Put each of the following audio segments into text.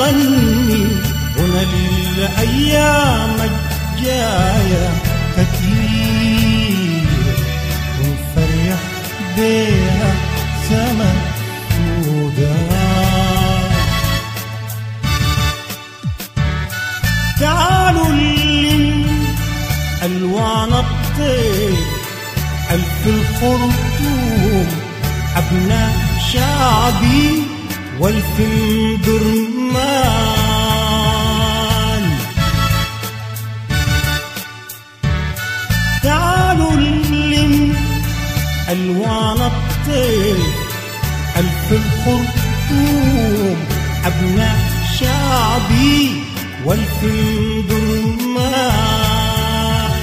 نغني هنا للأيام الجاية كتير ونفرح بيها سما سوداء تعالوا اللي ألوان الطير ألف الخرطوم أبناء شعبي والفم درمان تعالوا نلم ألوان الطير ألف الخرطوم أبناء شعبي والفم درمان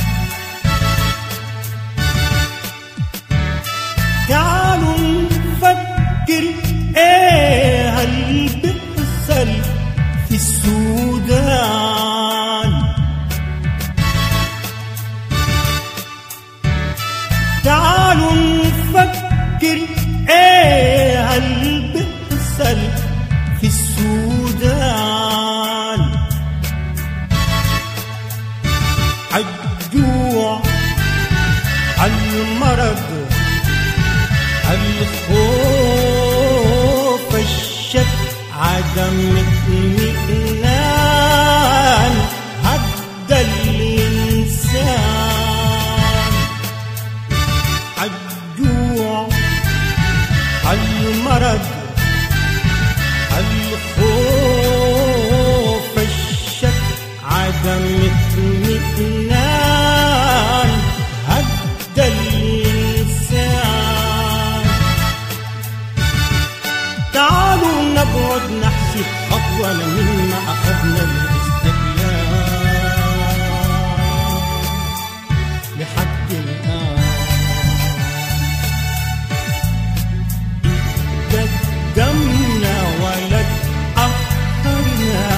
تعالوا نفكر ايه اللي بيحصل في السودان تعالوا نفكر ايه اللي بيحصل في السودان الجوع المرض الخوف الشك عدم اطمئنان هد الإنسان الجوع المرض الخوف الشك عدم اطمئنان هد الإنسان تعالوا نقعد نحسب خطوة مما أخذنا الاستقلال لحد الآن قدمنا ولا تأخرنا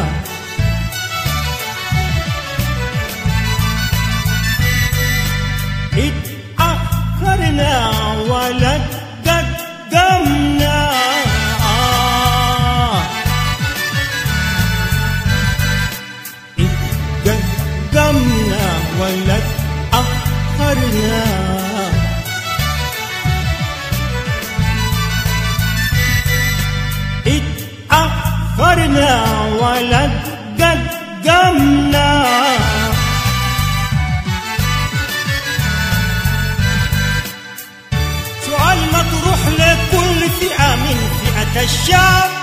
اتأخرنا ولا قدمنا اتقدمنا ولا تأخرنا اتأخرنا ولا قدمنا سؤال مطروح لكل فئة من فئة الشعب